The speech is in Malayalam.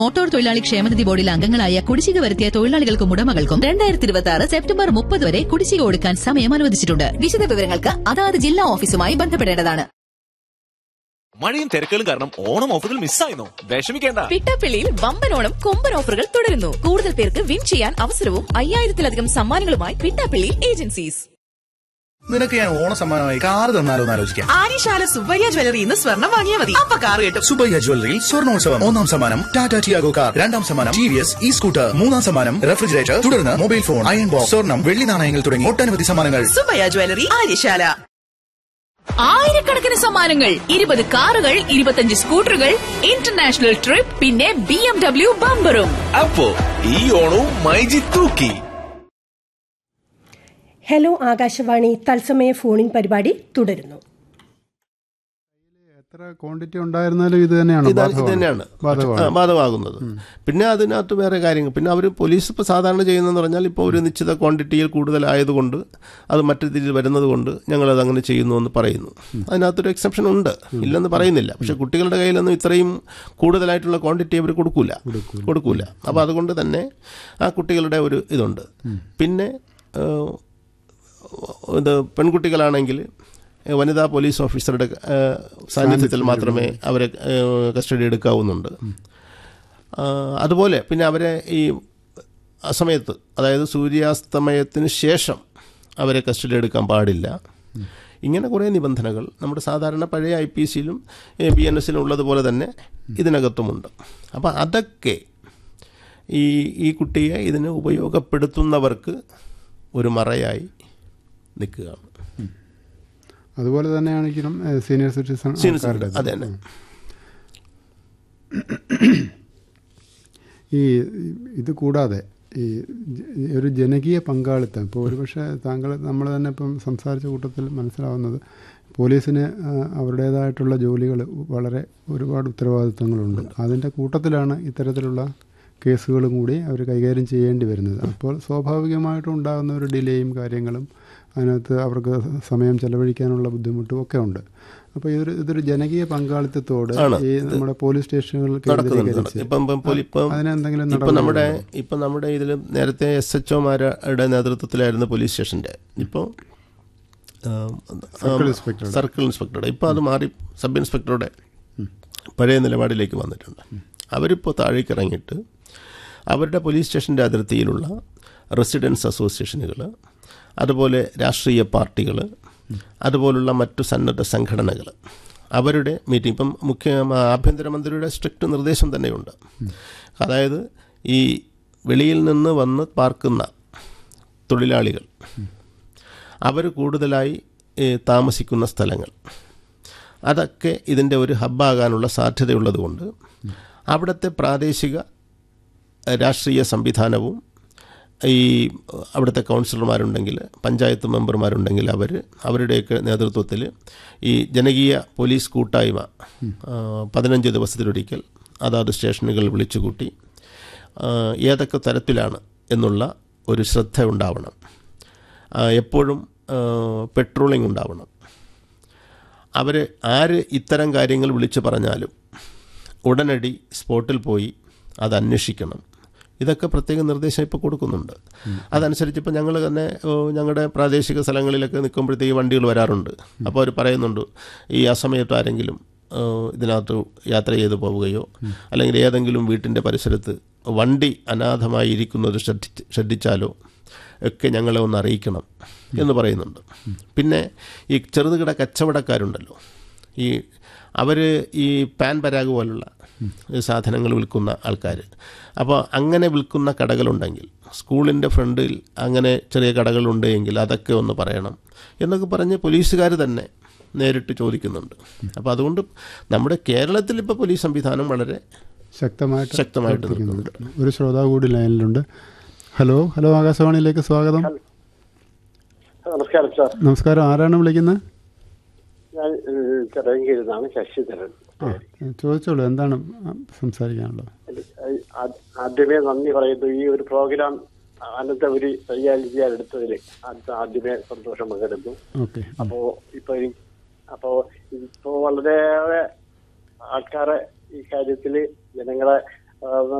മോട്ടോർ തൊഴിലാളി ക്ഷേമനിധി ബോർഡിൽ അംഗങ്ങളായ കുടിശ്ശിക വരുത്തിയ തൊഴിലാളികൾക്കും ഉടമകൾക്കും രണ്ടായിരത്തി ഇരുപത്തി ആറ് സെപ്റ്റംബർ മുപ്പത് വരെ കുടിശ്ശിക കൊടുക്കാൻ സമയം അനുവദിച്ചിട്ടുണ്ട് വിശദ വിവരങ്ങൾക്ക് അതാത് ജില്ലാ ഓഫീസുമായി ബന്ധപ്പെടേണ്ടതാണ് മഴയും തിരക്കുകളും കാരണം ഓണം ഓഫറുകൾ മിസ്സായിരുന്നു വിഷമിക്കേണ്ട പിട്ടാപ്പിള്ളിയിൽ വമ്പനോണം കൊമ്പൻ ഓഫറുകൾ തുടരുന്നു കൂടുതൽ പേർക്ക് വിൻ ചെയ്യാൻ അവസരവും അയ്യായിരത്തിലധികം സമ്മാനങ്ങളുമായി പിട്ടാപ്പിള്ളി ഏജൻസീസ് നിനക്ക് ഞാൻ ഓണ സമ്മാനമായി കാറ് തന്നാലോ എന്ന് ആലോചിക്കാം ആര്യശാല സുബ്ബയ്യ ജ്വല്ലറി ഇന്ന് സ്വർണം വാങ്ങിയാൽ മതി അപ്പൊ കാർ കിട്ടും സുബയ്യ ജ്വല്ലറിയിൽ സ്വർണോത്സവം ഒന്നാം സമ്മാനം ടാറ്റ ടിയാഗോ കാർ രണ്ടാം സമ്മാനം ടി വി എസ് ഇ സ്കൂട്ടർ മൂന്നാം സമ്മാനം റെഫ്രിജറേറ്റർ തുടർന്ന് മൊബൈൽ ഫോൺ അയൺ ബോക്സ് സ്വർണം വെള്ളി നാണയങ്ങൾ തുടങ്ങി ഒട്ടനവധി സമ്മാനങ്ങൾ സുബ്ബയ്യ ജ്വല്ലറി ആര്യശാല ആയിരക്കണക്കിന് സമ്മാനങ്ങൾ ഇരുപത് കാറുകൾ ഇരുപത്തഞ്ച് സ്കൂട്ടറുകൾ ഇന്റർനാഷണൽ ട്രിപ്പ് പിന്നെ ബി എം ഡബ്ല്യു ബമ്പറും അപ്പോ ഈ ഓണവും മൈജി തൂക്കി ഹലോ ആകാശവാണി തത്സമയ ഫോണിൻ പരിപാടി തുടരുന്നു എത്ര ക്വാണ്ടിറ്റി ഉണ്ടായിരുന്നാലും ഇത് തന്നെയാണ് ഇത് ഇത് തന്നെയാണ് ആ, ബാധകമാകുന്നത് പിന്നെ അതിനകത്ത് വേറെ കാര്യങ്ങൾ പിന്നെ അവർ പോലീസ് ഇപ്പോൾ സാധാരണ ചെയ്യുന്നതെന്ന് പറഞ്ഞാൽ ഇപ്പോൾ ഒരു നിശ്ചിത ക്വാണ്ടിറ്റിയിൽ കൂടുതലായതുകൊണ്ട് അത് മറ്റു രീതിയിൽ വരുന്നത് കൊണ്ട് ഞങ്ങളത് അങ്ങനെ ചെയ്യുന്നു എന്ന് പറയുന്നു അതിനകത്തൊരു എക്സെപ്ഷൻ ഉണ്ട് ഇല്ലെന്ന് പറയുന്നില്ല പക്ഷെ കുട്ടികളുടെ കയ്യിലൊന്നും ഇത്രയും കൂടുതലായിട്ടുള്ള ക്വാണ്ടിറ്റി അവർ കൊടുക്കൂല കൊടുക്കൂല അപ്പോൾ അതുകൊണ്ട് തന്നെ ആ കുട്ടികളുടെ ഒരു ഇതുണ്ട് പിന്നെ ഏഹ്, ഇത് പെൺകുട്ടികളാണെങ്കിൽ ഏഹ്, വനിതാ പോലീസ് ഓഫീസറുടെ ഏഹ്, സാന്നിധ്യത്തിൽ മാത്രമേ അവരെ ഏഹ്, കസ്റ്റഡി എടുക്കാവുന്നുണ്ട് ആ, അതുപോലെ പിന്നെ അവരെ ഈ അസമയത്ത് അതായത് സൂര്യാസ്തമയത്തിന് ശേഷം അവരെ കസ്റ്റഡി എടുക്കാൻ പാടില്ല ഇങ്ങനെ കുറേ നിബന്ധനകൾ നമ്മുടെ സാധാരണ പഴയ ഐ പി സിയിലും ബി എൻ എസിലും ഉള്ളതുപോലെ തന്നെ ഇതിനകത്തുമുണ്ട് അപ്പോൾ അതൊക്കെ ഈ ഈ കുട്ടിയെ ഇതിന് ഉപയോഗപ്പെടുത്തുന്നവർക്ക് ഒരു മറയായി നിൽക്കുകയാണ് അതുപോലെ തന്നെയാണെങ്കിലും സീനിയർ സിറ്റിസൺ Senior ആൾക്കാരുടെ citizen, അത് തന്നെ. ഈ ഇത് കൂടാതെ ഈ ജ- ഒരു ജനകീയ പങ്കാളിത്തം ഇപ്പോൾ ഒരുപക്ഷെ താങ്കൾ നമ്മൾ തന്നെ ഇപ്പം സംസാരിച്ച കൂട്ടത്തിൽ മനസ്സിലാവുന്നത് പോലീസിന് ആ, അവരുടേതായിട്ടുള്ള ജോലികൾ വളരെ ഒരുപാട് ഉത്തരവാദിത്തങ്ങളുണ്ട് അതിൻ്റെ കൂട്ടത്തിലാണ് ഇത്തരത്തിലുള്ള കേസുകളും കൂടി അവർ കൈകാര്യം ചെയ്യേണ്ടി വരുന്നത് അപ്പോൾ സ്വാഭാവികമായിട്ടും ഉണ്ടാകുന്ന ഒരു ഡിലേയും കാര്യങ്ങളും അതിനകത്ത് അവർക്ക് സമയം ചെലവഴിക്കാനുള്ള ബുദ്ധിമുട്ടും ഒക്കെ ഉണ്ട് അപ്പോൾ ഇതൊരു ഇതൊരു ജനകീയ പങ്കാളിത്തത്തോട് ആണ്. ഈ നമ്മുടെ പോലീസ് സ്റ്റേഷനുകൾ നടക്കുന്നുണ്ട് കേന്ദ്രീകരിച്ച് ഇപ്പം ഇപ്പം പോലി- ഇപ്പം അതിനെന്തെങ്കിലും ഇപ്പം നടപടികളുണ്ടോ? നമ്മുടെ ഇപ്പം നമ്മുടെ ഇതിൽ നേരത്തെ എസ് എച്ച് ഒമാരുടെ നേതൃത്വത്തിലായിരുന്നു പോലീസ് സ്റ്റേഷൻ്റെ ഇപ്പോൾ സർക്കിൾ ഇൻസ്പെക്ടറുടെ. സർക്കിൾ ഇൻസ്പെക്ടറുടെ ഇപ്പോൾ അത് മാറി സബ് ഇൻസ്പെക്ടറുടെ പഴയ നിലപാടിലേക്ക് വന്നിട്ടുണ്ട് അവരിപ്പോൾ താഴേക്ക് ഇറങ്ങിയിട്ട് അവരുടെ പോലീസ് സ്റ്റേഷൻ്റെ അതിർത്തിയിലുള്ള റെസിഡൻസ് അസോസിയേഷനുകൾ അതുപോലെ രാഷ്ട്രീയ പാർട്ടികൾ അതുപോലുള്ള മറ്റു സന്നദ്ധ സംഘടനകൾ അവരുടെ മീറ്റിംഗ് ഇപ്പം മുഖ്യ ആഭ്യന്തരമന്ത്രിയുടെ സ്ട്രിക്റ്റ് നിർദ്ദേശം തന്നെയുണ്ട് അതായത് ഈ വെളിയിൽ നിന്ന് വന്ന് പാർക്കുന്ന തൊഴിലാളികൾ അവർ കൂടുതലായി ഏ, താമസിക്കുന്ന സ്ഥലങ്ങൾ അതൊക്കെ ഇതിൻ്റെ ഒരു ഹബ്ബാകാനുള്ള സാധ്യതയുള്ളതുകൊണ്ട് അവിടുത്തെ പ്രാദേശിക ഏ, രാഷ്ട്രീയ സംവിധാനവും ഈ അവിടുത്തെ കൗൺസിലർമാരുണ്ടെങ്കിൽ പഞ്ചായത്ത് മെമ്പർമാരുണ്ടെങ്കിൽ അവർ അവരുടെയൊക്കെ നേതൃത്വത്തിൽ ഈ ജനകീയ പോലീസ് കൂട്ടായ്മ ആ, പതിനഞ്ച് ദിവസത്തിലൊരിക്കൽ അതാത് സ്റ്റേഷനുകൾ വിളിച്ചുകൂട്ടി ആ, ഏതൊക്കെ തരത്തിലാണ് എന്നുള്ള ഒരു ശ്രദ്ധ ഉണ്ടാവണം ആ, എപ്പോഴും പെട്രോളിംഗ് ഉണ്ടാവണം അവർ ആര് ഇത്തരം കാര്യങ്ങൾ വിളിച്ചു പറഞ്ഞാലും ഉടനടി സ്പോട്ടിൽ പോയി അത് അന്വേഷിക്കണം ഇതൊക്കെ പ്രത്യേക നിർദ്ദേശം ഇപ്പോൾ കൊടുക്കുന്നുണ്ട് അതനുസരിച്ച് ഇപ്പോൾ ഞങ്ങൾ തന്നെ ഓ, ഞങ്ങളുടെ പ്രാദേശിക സ്ഥലങ്ങളിലൊക്കെ നിൽക്കുമ്പോഴത്തേക്ക് വണ്ടികൾ വരാറുണ്ട് അപ്പോൾ അവർ പറയുന്നുണ്ട് ഈ അസമയത്ത് ആരെങ്കിലും ഏ, ഇതിനകത്ത് യാത്ര ചെയ്ത് പോവുകയോ അല്ലെങ്കിൽ ഏതെങ്കിലും വീട്ടിൻ്റെ പരിസരത്ത് വണ്ടി അനാഥമായി ഇരിക്കുന്നത് ശ്രദ്ധിച്ച് ശ്രദ്ധിച്ചാലോ ഒക്കെ ഞങ്ങളെ ഒന്ന് അറിയിക്കണം എന്ന് പറയുന്നുണ്ട് പിന്നെ ഈ ചെറുതുകിട കച്ചവടക്കാരുണ്ടല്ലോ ഈ അവർ ഈ പാൻ പരാഗ് പോലുള്ള സാധനങ്ങൾ വിൽക്കുന്ന ആൾക്കാർ അപ്പോൾ അങ്ങനെ വിൽക്കുന്ന കടകളുണ്ടെങ്കിൽ സ്കൂളിൻ്റെ ഫ്രണ്ടിൽ അങ്ങനെ ചെറിയ കടകളുണ്ട് എങ്കിൽ അതൊക്കെ ഒന്ന് പറയണം എന്നൊക്കെ പറഞ്ഞ് പോലീസുകാർ തന്നെ നേരിട്ട് ചോദിക്കുന്നുണ്ട് അപ്പോൾ അതുകൊണ്ട് നമ്മുടെ കേരളത്തിൽ ഇപ്പോൾ പോലീസ് സംവിധാനം വളരെ ശക്തമായിട്ട് ശക്തമായിട്ട് പ്രവർത്തിക്കുന്നുണ്ട്. ഒരു ശ്രോതാവ് കൂടി ലൈനിലുണ്ട് ഹലോ ഹലോ ആകാശവാണിയിലേക്ക് സ്വാഗതം നമസ്കാരം സാർ നമസ്കാരം ആരാണ് വിളിക്കുന്നത് ഞാൻ ചിറങ്കിയിൽ നിന്നാണ് ശശിധരൻ ആ ചോദിച്ചോളൂ എന്താണ് സംസാരിക്കാനുള്ളത് ഏഹ് ആ- ആദ്യമേ നന്ദി പറയുന്നു ഈ ഒരു പ്രോഗ്രാം അനന്തപുരി കൈകാര്യം എടുത്തതിൽ ആദ്യമേ സന്തോഷം പകരുന്നു ഓക്കെ അപ്പോ ഇപ്പൊ ഈ- അപ്പോ ഇപ്പോ വളരെ ആൾക്കാരെ ഈ കാര്യത്തില് ജനങ്ങളെ ആ,